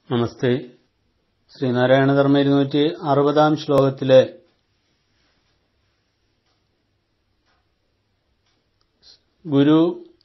നമസ്തേ ശ്രീനാരായണധർമ്മ ഇരുന്നൂറ്റി അറുപതാം ശ്ലോകത്തിലെ ഗുരു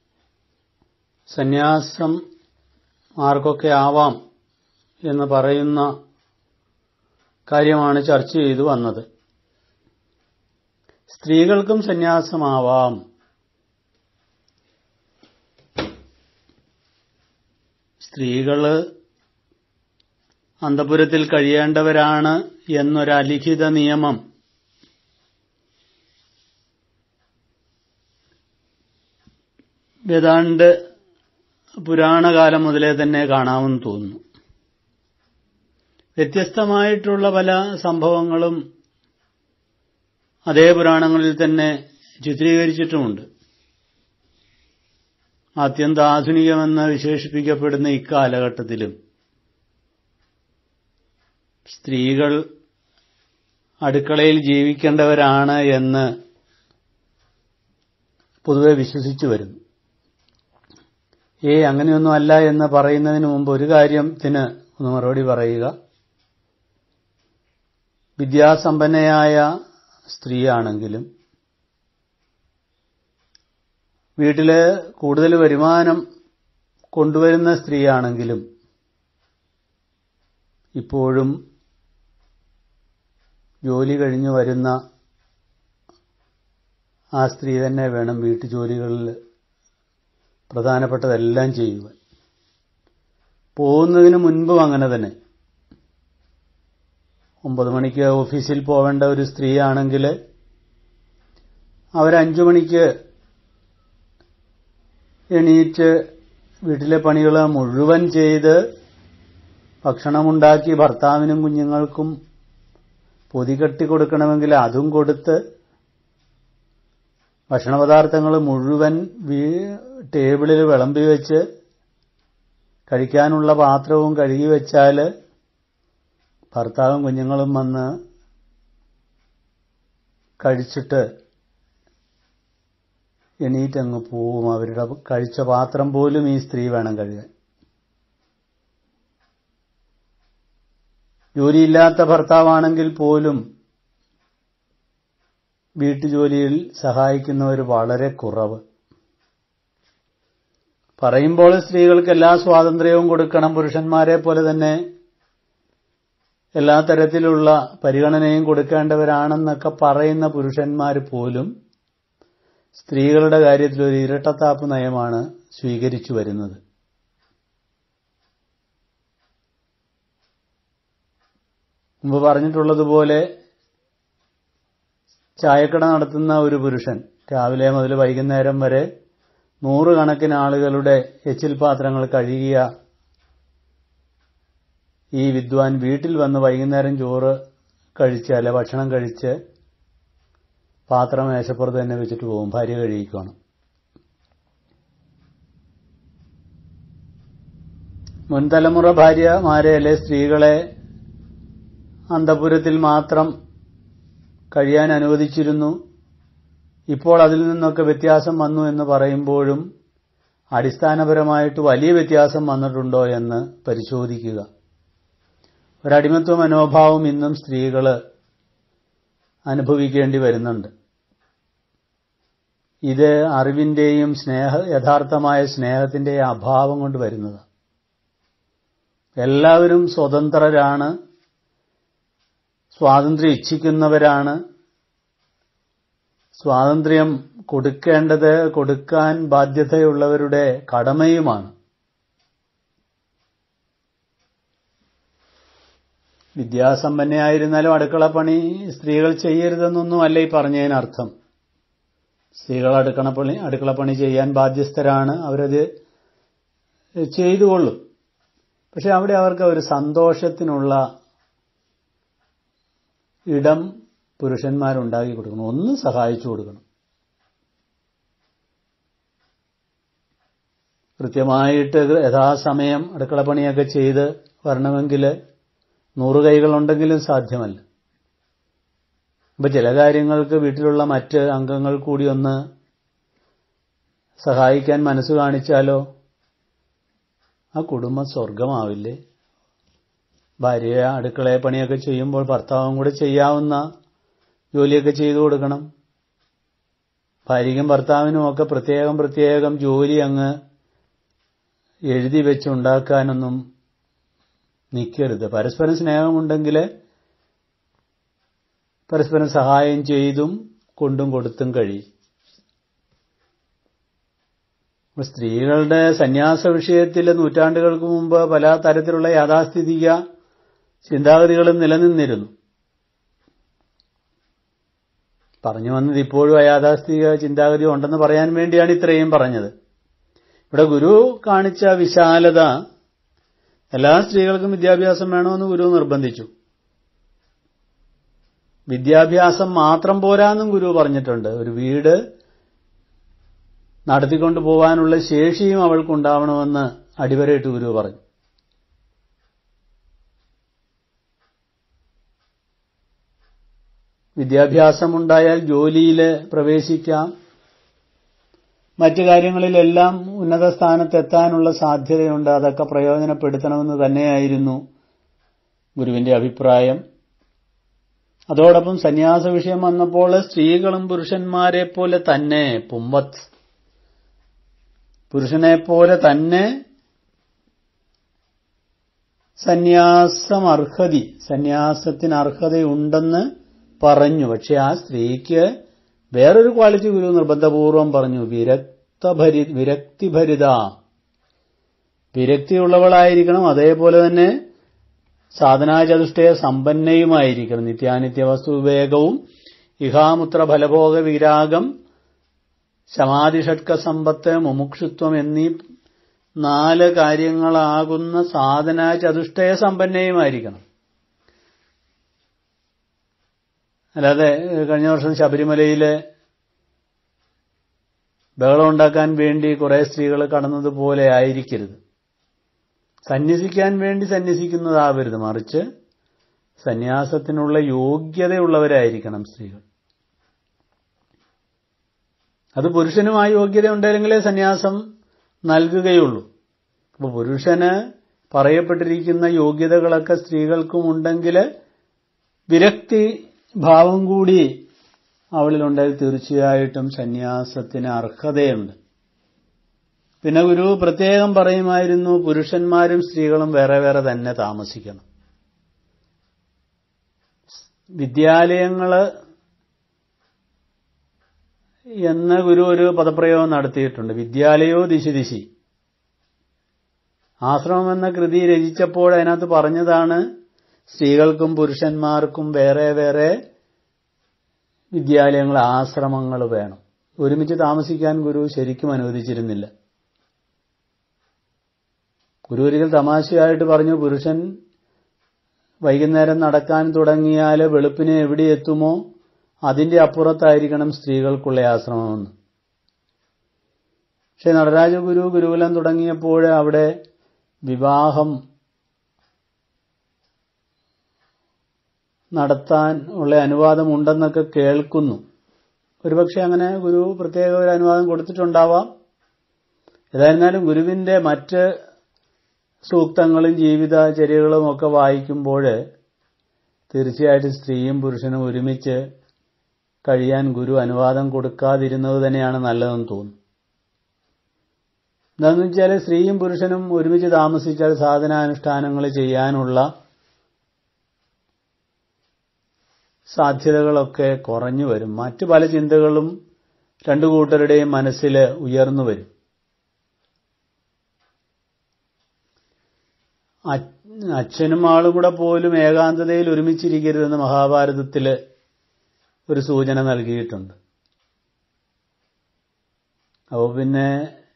സന്യാസം ആർക്കൊക്കെ ആവാം എന്ന് പറയുന്ന കാര്യമാണ് ചർച്ച ചെയ്തു വന്നത് സ്ത്രീകൾക്കും സന്യാസമാവാം സ്ത്രീകള് അന്തപുരത്തിൽ കഴിയേണ്ടവരാണ് എന്നൊരലിഖിത നിയമം ഏതാണ്ട് പുരാണകാലം മുതലേ തന്നെ കാണാമെന്ന് തോന്നുന്നു വ്യത്യസ്തമായിട്ടുള്ള പല സംഭവങ്ങളും അതേ പുരാണങ്ങളിൽ തന്നെ ചിത്രീകരിച്ചിട്ടുമുണ്ട് അത്യന്താധുനികമെന്ന് വിശേഷിപ്പിക്കപ്പെടുന്ന ഇക്കാലഘട്ടത്തിലും സ്ത്രീകൾ അടുക്കളയിൽ ജീവിക്കേണ്ടവരാണ് എന്ന് പൊതുവെ വിശ്വസിച്ചു വരുന്നു ഏ അങ്ങനെയൊന്നും അല്ല എന്ന് പറയുന്നതിന് മുമ്പ് ഒരു കാര്യത്തിന് ഒന്ന് മറുപടി പറയുക വിദ്യാസമ്പന്നയായ സ്ത്രീയാണെങ്കിലും വീട്ടില് കൂടുതൽ വരുമാനം കൊണ്ടുവരുന്ന സ്ത്രീയാണെങ്കിലും ഇപ്പോഴും ജോലി കഴിഞ്ഞു വരുന്ന ആ സ്ത്രീ തന്നെ വേണം വീട്ടുജോലികളിൽ പ്രധാനപ്പെട്ടതെല്ലാം ചെയ്യുക പോകുന്നതിന് മുൻപും അങ്ങനെ തന്നെ ഒമ്പത് മണിക്ക് ഓഫീസിൽ പോവേണ്ട ഒരു സ്ത്രീയാണെങ്കിൽ അവരഞ്ചു മണിക്ക് എണീറ്റ് വീട്ടിലെ പണികൾ മുഴുവൻ ചെയ്ത് ഭക്ഷണമുണ്ടാക്കി ഭർത്താവിനും കുഞ്ഞുങ്ങൾക്കും പൊതികെട്ടി കൊടുക്കണമെങ്കിൽ അതും കൊടുത്ത് ഭക്ഷണപദാർത്ഥങ്ങൾ മുഴുവൻ ടേബിളിൽ വിളമ്പി വെച്ച് കഴിക്കാനുള്ള പാത്രവും കഴുകി വെച്ചാൽ ഭർത്താവും കുഞ്ഞുങ്ങളും വന്ന് കഴിച്ചിട്ട് എണീറ്റങ്ങ് പോവും അവരുടെ കഴിച്ച പാത്രം പോലും ഈ സ്ത്രീ വേണം കഴുകാൻ ജോലിയില്ലാത്ത ഭർത്താവാണെങ്കിൽ പോലും വീട്ടുജോലിയിൽ സഹായിക്കുന്നവർ വളരെ കുറവ് പറയുമ്പോൾ സ്ത്രീകൾക്ക് എല്ലാ സ്വാതന്ത്ര്യവും കൊടുക്കണം പുരുഷന്മാരെ പോലെ തന്നെ എല്ലാ തരത്തിലുള്ള പരിഗണനയും കൊടുക്കേണ്ടവരാണെന്നൊക്കെ പറയുന്ന പുരുഷന്മാർ പോലും സ്ത്രീകളുടെ കാര്യത്തിൽ ഒരു ഇരട്ടത്താപ്പ് നയമാണ് സ്വീകരിച്ചു വരുന്നത് മുമ്പ് പറഞ്ഞിട്ടുള്ളതുപോലെ ചായക്കട നടത്തുന്ന ഒരു പുരുഷൻ രാവിലെ മുതൽ വൈകുന്നേരം വരെ നൂറുകണക്കിന് ആളുകളുടെ എച്ചിൽ പാത്രങ്ങൾ കഴുകിയ ഈ വിദ്വാൻ വീട്ടിൽ വന്ന് വൈകുന്നേരം ചോറ് കഴിച്ച് അല്ലെ ഭക്ഷണം കഴിച്ച് പാത്രം മേശപ്പുറത്ത് തന്നെ വെച്ചിട്ട് പോകും ഭാര്യ കഴിയിക്കണം മുൻതലമുറ ഭാര്യമാരെ അല്ലെ സ്ത്രീകളെ അന്തപുരത്തിൽ മാത്രം കഴിയാൻ അനുവദിച്ചിരുന്നു ഇപ്പോൾ അതിൽ നിന്നൊക്കെ വ്യത്യാസം വന്നു എന്ന് പറയുമ്പോഴും അടിസ്ഥാനപരമായിട്ട് വലിയ വ്യത്യാസം വന്നിട്ടുണ്ടോ എന്ന് പരിശോധിക്കുക ഒരടിമത്വ മനോഭാവം ഇന്നും സ്ത്രീകൾ അനുഭവിക്കേണ്ടി വരുന്നുണ്ട് ഇത് അറിവിന്റെയും സ്നേഹ യഥാർത്ഥമായ സ്നേഹത്തിന്റെയും അഭാവം കൊണ്ട് വരുന്നതാണ് എല്ലാവരും സ്വതന്ത്രരാണ് സ്വാതന്ത്ര്യം ഇച്ഛിക്കുന്നവരാണ് സ്വാതന്ത്ര്യം കൊടുക്കേണ്ടത് കൊടുക്കാൻ ബാധ്യതയുള്ളവരുടെ കടമയുമാണ് വിദ്യാസമ്പന്നയായിരുന്നാലും അടുക്കള പണി സ്ത്രീകൾ ചെയ്യരുതെന്നൊന്നും അല്ല ഈ പറഞ്ഞതിനർത്ഥം സ്ത്രീകൾ അടുക്കള പണി അടുക്കള പണി ചെയ്യാൻ ബാധ്യസ്ഥരാണ് അവരത് ചെയ്തുകൊള്ളും പക്ഷെ അവിടെ അവർക്ക് ഒരു സന്തോഷത്തിനുള്ള ഇടം പുരുഷന്മാരുണ്ടാക്കി കൊടുക്കണം ഒന്ന് സഹായിച്ചു കൊടുക്കണം കൃത്യമായിട്ട് യഥാസമയം അടുക്കള പണിയൊക്കെ ചെയ്ത് വരണമെങ്കിൽ നൂറ് കൈകളുണ്ടെങ്കിലും സാധ്യമല്ല ഇപ്പൊ ചില കാര്യങ്ങൾക്ക് വീട്ടിലുള്ള മറ്റ് അംഗങ്ങൾ കൂടി ഒന്ന് സഹായിക്കാൻ മനസ്സ് കാണിച്ചാലോ ആ കുടുംബം സ്വർഗമാവില്ലേ ഭാര്യ അടുക്കളയെ പണിയൊക്കെ ചെയ്യുമ്പോൾ ഭർത്താവും കൂടെ ചെയ്യാവുന്ന ജോലിയൊക്കെ ചെയ്തു കൊടുക്കണം ഭാര്യയ്ക്കും ഭർത്താവിനും ഒക്കെ പ്രത്യേകം പ്രത്യേകം ജോലി അങ്ങ് എഴുതി വെച്ചുണ്ടാക്കാനൊന്നും നിൽക്കരുത് പരസ്പരം സ്നേഹമുണ്ടെങ്കിൽ പരസ്പരം സഹായം ചെയ്തും കൊണ്ടും കൊടുത്തും കഴിയും സ്ത്രീകളുടെ സന്യാസ വിഷയത്തിൽ നൂറ്റാണ്ടുകൾക്ക് മുമ്പ് പല തരത്തിലുള്ള യാഥാസ്ഥിതിക ചിന്താഗതികളും നിലനിന്നിരുന്നു പറഞ്ഞു വന്നത് ഇപ്പോഴും അയാഥാസ്ഥിക ചിന്താഗതി ഉണ്ടെന്ന് പറയാൻ വേണ്ടിയാണ് ഇത്രയും പറഞ്ഞത് ഇവിടെ ഗുരു കാണിച്ച വിശാലത എല്ലാ സ്ത്രീകൾക്കും വിദ്യാഭ്യാസം വേണമെന്ന് ഗുരു നിർബന്ധിച്ചു വിദ്യാഭ്യാസം മാത്രം പോരാന്നും ഗുരു പറഞ്ഞിട്ടുണ്ട് ഒരു വീട് നടത്തിക്കൊണ്ടു പോകാനുള്ള ശേഷിയും അവൾക്കുണ്ടാവണമെന്ന് അടിവരയിട്ട് ഗുരു പറഞ്ഞു വിദ്യാഭ്യാസമുണ്ടായാൽ ജോലിയിൽ പ്രവേശിക്കാം മറ്റു കാര്യങ്ങളിലെല്ലാം ഉന്നത സ്ഥാനത്തെത്താനുള്ള സാധ്യതയുണ്ട് അതൊക്കെ പ്രയോജനപ്പെടുത്തണമെന്ന് തന്നെയായിരുന്നു ഗുരുവിന്റെ അഭിപ്രായം അതോടൊപ്പം സന്യാസ വിഷയം വന്നപ്പോൾ സ്ത്രീകളും പുരുഷന്മാരെ പോലെ തന്നെ പുമ്പത്ത് പുരുഷനെ പോലെ തന്നെ സന്യാസം അർഹതി സന്യാസത്തിന് അർഹതയുണ്ടെന്ന് പറഞ്ഞു പക്ഷെ ആ സ്ത്രീക്ക് വേറൊരു ക്വാളിറ്റി ഗുരു നിർബന്ധപൂർവം പറഞ്ഞു വിരക്തഭരി വിരക്തിഭരിത വിരക്തിയുള്ളവളായിരിക്കണം അതേപോലെ തന്നെ സാധനാചതുഷ്ടയ സമ്പന്നയുമായിരിക്കണം നിത്യാനിത്യ വസ്തു വിവേകവും ഇഹാമുത്ര ഫലഭോഗ വിരാഗം ശമാതിഷട്ക സമ്പത്ത് മുമുക്ഷുത്വം എന്നീ നാല് കാര്യങ്ങളാകുന്ന സാധന ചതുഷ്ടയ സമ്പന്നയുമായിരിക്കണം അല്ലാതെ കഴിഞ്ഞ വർഷം ശബരിമലയിലെ ബഹളം ഉണ്ടാക്കാൻ വേണ്ടി കുറെ സ്ത്രീകൾ കടന്നതുപോലെ ആയിരിക്കരുത് സന്യസിക്കാൻ വേണ്ടി സന്യസിക്കുന്നതാവരുത് മറിച്ച് സന്യാസത്തിനുള്ള യോഗ്യതയുള്ളവരായിരിക്കണം സ്ത്രീകൾ അത് പുരുഷനും ആ യോഗ്യത ഉണ്ടെങ്കിലേ സന്യാസം നൽകുകയുള്ളൂ അപ്പോൾ പുരുഷന് പറയപ്പെട്ടിരിക്കുന്ന യോഗ്യതകളൊക്കെ സ്ത്രീകൾക്കും ഉണ്ടെങ്കിൽ വിരക്തി ഭാവം കൂടി അവളിലുണ്ടെങ്കിൽ തീർച്ചയായിട്ടും സന്യാസത്തിന് അർഹതയുണ്ട് പിന്നെ ഗുരു പ്രത്യേകം പറയുമായിരുന്നു പുരുഷന്മാരും സ്ത്രീകളും വേറെ വേറെ തന്നെ താമസിക്കണം വിദ്യാലയങ്ങള് എന്ന് ഗുരു ഒരു പദപ്രയോഗം നടത്തിയിട്ടുണ്ട് വിദ്യാലയോ ദിശി ദിശി ആശ്രമം എന്ന കൃതി രചിച്ചപ്പോൾ അതിനകത്ത് പറഞ്ഞതാണ് സ്ത്രീകൾക്കും പുരുഷന്മാർക്കും വേറെ വേറെ വിദ്യാലയങ്ങൾ ആശ്രമങ്ങൾ വേണം ഒരുമിച്ച് താമസിക്കാൻ ഗുരു ശരിക്കും അനുവദിച്ചിരുന്നില്ല ഗുരു ഒരിക്കൽ തമാശയായിട്ട് പറഞ്ഞു പുരുഷൻ വൈകുന്നേരം നടക്കാൻ തുടങ്ങിയാൽ വെളുപ്പിന് എവിടെ എത്തുമോ അതിന്റെ അപ്പുറത്തായിരിക്കണം സ്ത്രീകൾക്കുള്ള ആശ്രമമെന്ന് പക്ഷെ നടരാജ ഗുരു ഗുരുകുലം തുടങ്ങിയപ്പോൾ അവിടെ വിവാഹം നടത്താൻ ഉള്ള അനുവാദം ഉണ്ടെന്നൊക്കെ കേൾക്കുന്നു ഒരുപക്ഷെ അങ്ങനെ ഗുരു പ്രത്യേക ഒരു അനുവാദം കൊടുത്തിട്ടുണ്ടാവാം ഏതായിരുന്നാലും ഗുരുവിന്റെ മറ്റ് സൂക്തങ്ങളും ജീവിതചര്യകളും ഒക്കെ വായിക്കുമ്പോൾ തീർച്ചയായിട്ടും സ്ത്രീയും പുരുഷനും ഒരുമിച്ച് കഴിയാൻ ഗുരു അനുവാദം കൊടുക്കാതിരുന്നത് തന്നെയാണ് നല്ലതെന്ന് തോന്നുന്നു എന്താണെന്ന് വെച്ചാൽ സ്ത്രീയും പുരുഷനും ഒരുമിച്ച് താമസിച്ചാൽ സാധനാനുഷ്ഠാനങ്ങൾ ചെയ്യാനുള്ള സാധ്യതകളൊക്കെ കുറഞ്ഞു വരും മറ്റു പല ചിന്തകളും രണ്ടു കൂട്ടരുടെയും മനസ്സിൽ ഉയർന്നു വരും അച്ഛനും ആളും കൂടെ പോലും ഏകാന്തതയിൽ ഒരുമിച്ചിരിക്കരുതെന്ന് മഹാഭാരതത്തില് ഒരു സൂചന നൽകിയിട്ടുണ്ട് അപ്പോൾ പിന്നെ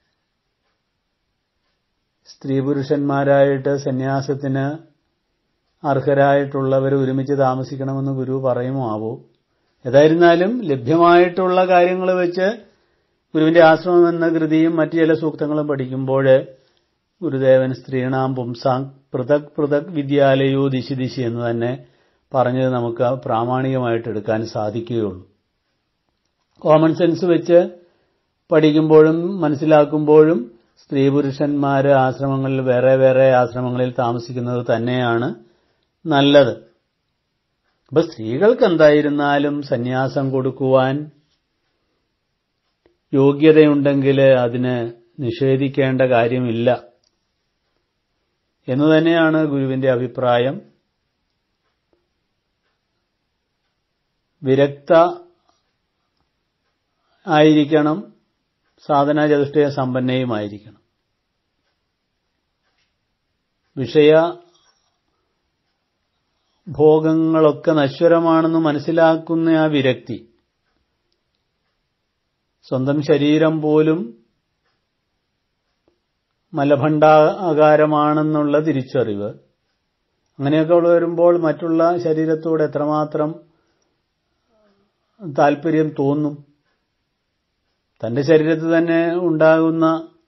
സ്ത്രീ പുരുഷന്മാരായിട്ട് സന്യാസത്തിന് അർഹരായിട്ടുള്ളവർ ഒരുമിച്ച് താമസിക്കണമെന്ന് ഗുരു പറയുമോ ആവോ ഏതായിരുന്നാലും ലഭ്യമായിട്ടുള്ള കാര്യങ്ങൾ വെച്ച് ഗുരുവിന്റെ ആശ്രമം എന്ന കൃതിയും മറ്റു ചില സൂക്തങ്ങളും പഠിക്കുമ്പോൾ ഗുരുദേവൻ സ്ത്രീണാം പുംസാം പൃഥക് പൃഥക് വിദ്യാലയോ ദിശി ദിശി എന്ന് തന്നെ പറഞ്ഞത് നമുക്ക് പ്രാമാണികമായിട്ട് എടുക്കാൻ സാധിക്കുകയുള്ളൂ കോമൺ സെൻസ് വെച്ച് പഠിക്കുമ്പോഴും മനസ്സിലാക്കുമ്പോഴും സ്ത്രീ പുരുഷന്മാര് ആശ്രമങ്ങളിൽ വേറെ വേറെ ആശ്രമങ്ങളിൽ താമസിക്കുന്നത് തന്നെയാണ് നല്ലത് അപ്പൊ സ്ത്രീകൾക്ക് എന്തായിരുന്നാലും സന്യാസം കൊടുക്കുവാൻ യോഗ്യതയുണ്ടെങ്കിൽ അതിന് നിഷേധിക്കേണ്ട കാര്യമില്ല എന്നു തന്നെയാണ് ഗുരുവിന്റെ അഭിപ്രായം വിരക്ത ആയിരിക്കണം സാധന ചതുഷ്ടയ സമ്പന്നയുമായിരിക്കണം വിഷയ ഭോഗങ്ങളൊക്കെ നശ്വരമാണെന്ന് മനസ്സിലാക്കുന്ന ആ വിരക്തി സ്വന്തം ശരീരം പോലും മലഭണ്ഡാകാരമാണെന്നുള്ള തിരിച്ചറിവ് അങ്ങനെയൊക്കെ വരുമ്പോൾ മറ്റുള്ള ശരീരത്തോട് എത്രമാത്രം താല്പര്യം തോന്നും തന്റെ ശരീരത്തിൽ തന്നെ ഉണ്ടാകുന്ന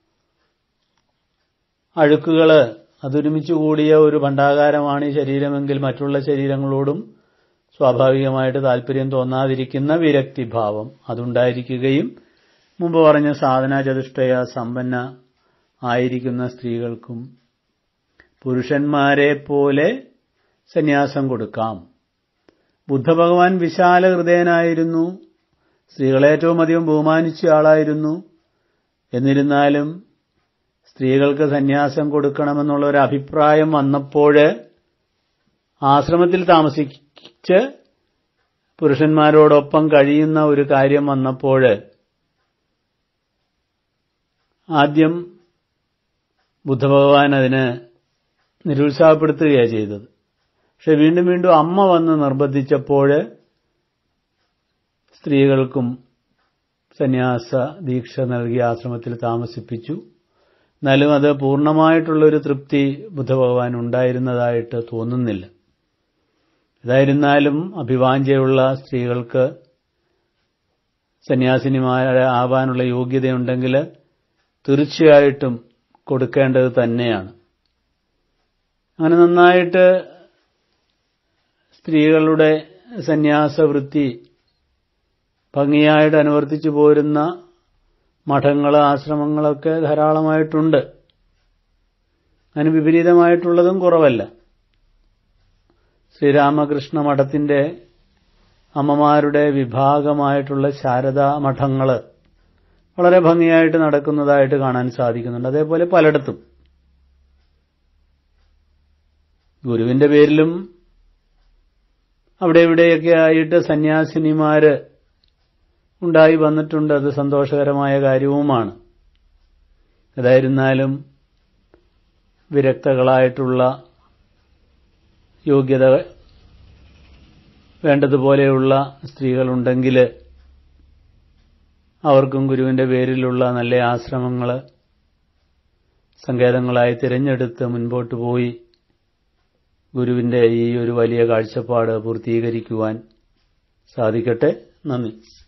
അഴുക്കുകള് അതൊരുമിച്ച് കൂടിയ ഒരു ഭണ്ഡാകാരമാണ് ഈ ശരീരമെങ്കിൽ മറ്റുള്ള ശരീരങ്ങളോടും സ്വാഭാവികമായിട്ട് താല്പര്യം തോന്നാതിരിക്കുന്ന വിരക്തിഭാവം അതുണ്ടായിരിക്കുകയും മുമ്പ് പറഞ്ഞ സാധന ചതുഷ്ടയ സമ്പന്ന ആയിരിക്കുന്ന സ്ത്രീകൾക്കും പുരുഷന്മാരെ പോലെ സന്യാസം കൊടുക്കാം ബുദ്ധഭഗവാൻ വിശാല ഹൃദയനായിരുന്നു സ്ത്രീകളെ ഏറ്റവും അധികം ബഹുമാനിച്ച ആളായിരുന്നു എന്നിരുന്നാലും സ്ത്രീകൾക്ക് സന്യാസം കൊടുക്കണമെന്നുള്ള ഒരു അഭിപ്രായം വന്നപ്പോൾ ആശ്രമത്തിൽ താമസിച്ച് പുരുഷന്മാരോടൊപ്പം കഴിയുന്ന ഒരു കാര്യം വന്നപ്പോൾ ആദ്യം ബുദ്ധഭഗവാൻ അതിന് നിരുത്സാഹപ്പെടുത്തുകയാണ് ചെയ്തത് പക്ഷെ വീണ്ടും വീണ്ടും അമ്മ വന്ന് നിർബന്ധിച്ചപ്പോൾ സ്ത്രീകൾക്കും സന്യാസ ദീക്ഷ നൽകി ആശ്രമത്തിൽ താമസിപ്പിച്ചു എന്നാലും അത് പൂർണ്ണമായിട്ടുള്ളൊരു തൃപ്തി ബുദ്ധഭഗവാൻ ഉണ്ടായിരുന്നതായിട്ട് തോന്നുന്നില്ല ഏതായിരുന്നാലും അഭിവാഞ്ചയുള്ള സ്ത്രീകൾക്ക് സന്യാസിനിമാരെ ആവാനുള്ള യോഗ്യതയുണ്ടെങ്കിൽ തീർച്ചയായിട്ടും കൊടുക്കേണ്ടത് തന്നെയാണ് അങ്ങനെ നന്നായിട്ട് സ്ത്രീകളുടെ സന്യാസവൃത്തി ഭംഗിയായിട്ട് അനുവർത്തിച്ചു പോരുന്ന മഠങ്ങൾ ആശ്രമങ്ങളൊക്കെ ധാരാളമായിട്ടുണ്ട് അതിന് വിപരീതമായിട്ടുള്ളതും കുറവല്ല ശ്രീരാമകൃഷ്ണ മഠത്തിന്റെ അമ്മമാരുടെ വിഭാഗമായിട്ടുള്ള ശാരദാ മഠങ്ങൾ വളരെ ഭംഗിയായിട്ട് നടക്കുന്നതായിട്ട് കാണാൻ സാധിക്കുന്നുണ്ട് അതേപോലെ പലയിടത്തും ഗുരുവിന്റെ പേരിലും അവിടെ ഇവിടെയൊക്കെ ആയിട്ട് സന്യാസിനിമാര് ഉണ്ടായി വന്നിട്ടുണ്ട് അത് സന്തോഷകരമായ കാര്യവുമാണ് ഏതായിരുന്നാലും വിരക്തകളായിട്ടുള്ള യോഗ്യത വേണ്ടതുപോലെയുള്ള സ്ത്രീകളുണ്ടെങ്കിൽ അവർക്കും ഗുരുവിന്റെ പേരിലുള്ള നല്ല ആശ്രമങ്ങൾ സങ്കേതങ്ങളായി തിരഞ്ഞെടുത്ത് മുൻപോട്ട് പോയി ഗുരുവിന്റെ ഈ ഒരു വലിയ കാഴ്ചപ്പാട് പൂർത്തീകരിക്കുവാൻ സാധിക്കട്ടെ നന്ദി